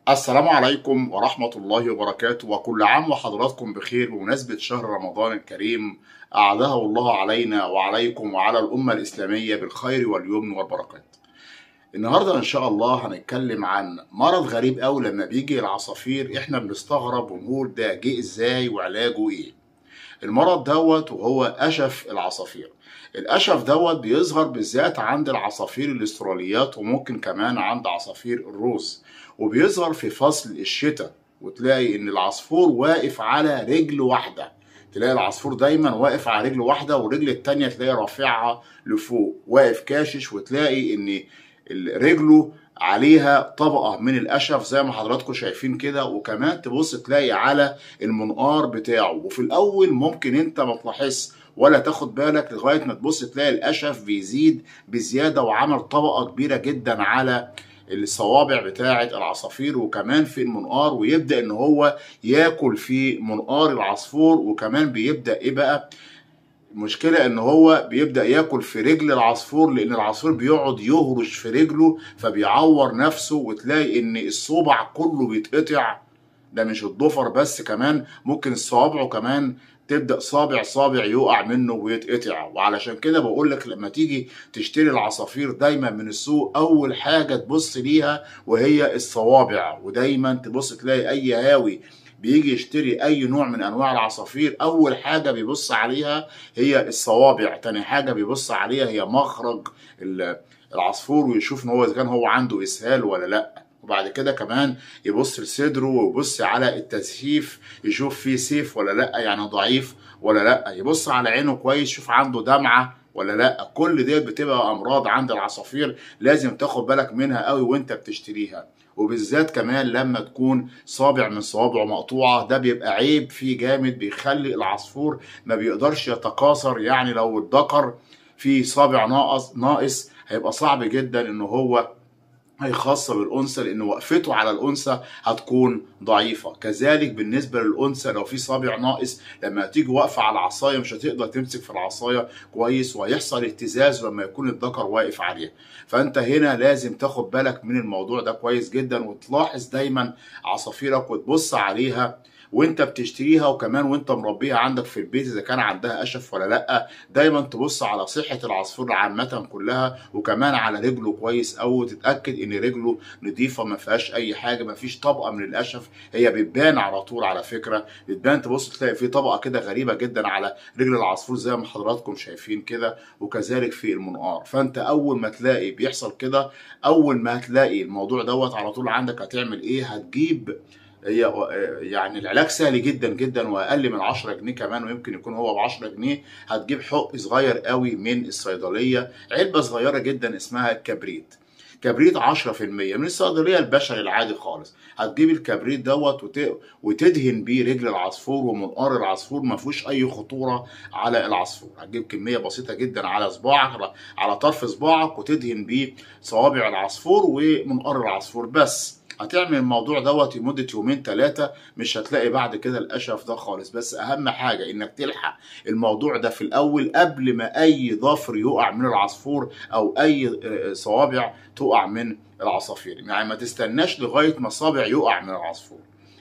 السلام عليكم ورحمة الله وبركاته وكل عام وحضراتكم بخير بمناسبة شهر رمضان الكريم أعاده الله علينا وعليكم وعلى الأمة الإسلامية بالخير واليمن والبركات النهاردة إن شاء الله هنتكلم عن مرض غريب أوي لما بيجي العصافير إحنا بنستغرب ونقول ده جه إزاي وعلاجه إيه المرض دوت وهو أشف العصافير الأشف دوت بيظهر بالذات عند العصافير الاستراليات وممكن كمان عند عصافير الروس وبيظهر في فصل الشتاء وتلاقي ان العصفور واقف على رجل واحده تلاقي العصفور دايما واقف على رجل واحده والرجل التانية تلاقي رافعها لفوق واقف كاشش وتلاقي ان رجله عليها طبقة من القشف زي ما حضراتكم شايفين كده وكمان تبص تلاقي على المنقار بتاعه وفي الأول ممكن أنت ما تلاحظش ولا تاخد بالك لغاية ما تبص تلاقي القشف بيزيد بزيادة وعمل طبقة كبيرة جدا على الصوابع بتاعة العصافير وكمان في المنقار ويبدأ ان هو ياكل في منقار العصفور وكمان بيبدأ ايه بقى المشكلة ان هو بيبدأ ياكل في رجل العصفور لان العصفور بيقعد يهرش في رجله فبيعور نفسه وتلاقي ان الصبع كله بيتقطع ده مش الضفر بس كمان ممكن صوابعه كمان تبدا صابع صابع يقع منه ويتقطع وعلشان كده بقول لك لما تيجي تشتري العصافير دايما من السوق اول حاجه تبص ليها وهي الصوابع ودايما تبص تلاقي اي هاوي بيجي يشتري اي نوع من انواع العصافير اول حاجه بيبص عليها هي الصوابع تاني حاجه بيبص عليها هي مخرج العصفور ويشوف ان هو اذا كان هو عنده اسهال ولا لا وبعد كده كمان يبص لصدره ويبص على التزييف يشوف فيه سيف ولا لا يعني ضعيف ولا لا يبص على عينه كويس يشوف عنده دمعه ولا لا كل ديت بتبقى امراض عند العصافير لازم تاخد بالك منها قوي وانت بتشتريها وبالذات كمان لما تكون صابع من صوابعه مقطوعه ده بيبقى عيب فيه جامد بيخلي العصفور ما بيقدرش يتكاثر يعني لو الذكر فيه صابع ناقص ناقص هيبقى صعب جدا ان هو هيخاصة بالأنثى لأن وقفته على الأنثى هتكون ضعيفة كذلك بالنسبة للأنثى لو في صابع ناقص لما تيجي واقفة على العصاية مش هتقدر تمسك في العصاية كويس وهيحصل اهتزاز لما يكون الذكر واقف عليها فأنت هنا لازم تاخد بالك من الموضوع ده كويس جدا وتلاحظ دايما عصافيرك وتبص عليها وانت بتشتريها وكمان وانت مربيها عندك في البيت اذا كان عندها قشف ولا لا دايما تبص على صحه العصفور عامه كلها وكمان على رجله كويس او تتاكد ان رجله نظيفه ما فيهاش اي حاجه ما فيش طبقه من القشف هي بتبان على طول على فكره بتبان تبص تلاقي في طبقه كده غريبه جدا على رجل العصفور زي ما حضراتكم شايفين كده وكذلك في المنقار فانت اول ما تلاقي بيحصل كده اول ما هتلاقي الموضوع دوت على طول عندك هتعمل ايه هتجيب هي يعني العلاج سهل جدا جدا واقل من 10 جنيه كمان ويمكن يكون هو ب 10 جنيه هتجيب حق صغير قوي من الصيدليه علبه صغيره جدا اسمها كبريت كبريت 10% من الصيدليه البشري العادي خالص هتجيب الكبريت دوت وت... وتدهن بيه رجل العصفور ومنقار العصفور ما فيهوش اي خطوره على العصفور هتجيب كميه بسيطه جدا على صباعك على, على طرف صباعك وتدهن بيه صوابع العصفور ومنقار العصفور بس هتعمل الموضوع دوت لمدة يومين ثلاثة مش هتلاقي بعد كده القشف ده خالص بس أهم حاجة إنك تلحق الموضوع ده في الأول قبل ما أي ضفر يقع من العصفور أو أي صوابع تقع من العصافير يعني ما تستناش لغاية ما صابع يقع من العصفور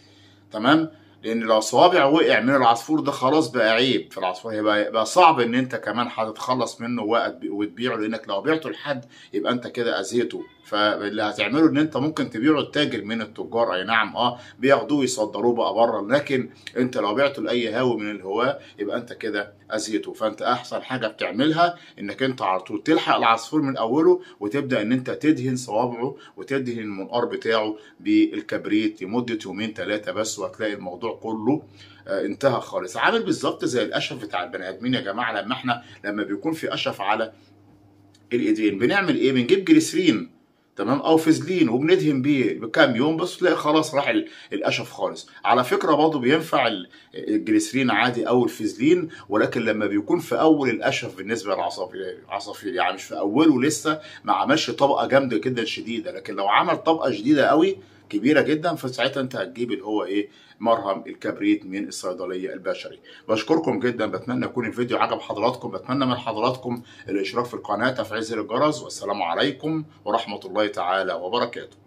تمام لان لو صوابع وقع من العصفور ده خلاص بقى عيب في العصفور هيبقى يبقى صعب ان انت كمان هتتخلص منه وتبيعه لانك لو بعته لحد يبقى انت كده اذيته فاللي هتعمله ان انت ممكن تبيعه لتاجر من التجار اي نعم اه بياخدوه يصدروه بقى بره لكن انت لو بعته لاي هاوي من الهواه يبقى انت كده اذيته فانت احسن حاجه بتعملها انك انت على طول تلحق العصفور من اوله وتبدا ان انت تدهن صوابعه وتدهن المنقار بتاعه بالكبريت لمده يومين ثلاثه بس وهتلاقي الموضوع كله انتهى خالص عامل بالظبط زي القشف بتاع البني ادمين يا جماعه لما احنا لما بيكون في قشف على الايدين بنعمل ايه بنجيب جليسرين تمام او فازلين وبندهن بيه بكام يوم بس تلاقي خلاص راح القشف خالص على فكره برضه بينفع الجليسرين عادي او الفازلين ولكن لما بيكون في اول القشف بالنسبه للعصافير عصافير يعني مش في اوله لسه ما عملش طبقه جامده جدا شديده لكن لو عمل طبقه شديده قوي كبيره جدا فساعتها انت هتجيب اللي هو ايه مرهم الكبريت من الصيدليه البشري بشكركم جدا بتمنى يكون الفيديو عجب حضراتكم بتمنى من حضراتكم الاشتراك في القناه تفعيل زر الجرس والسلام عليكم ورحمه الله تعالى وبركاته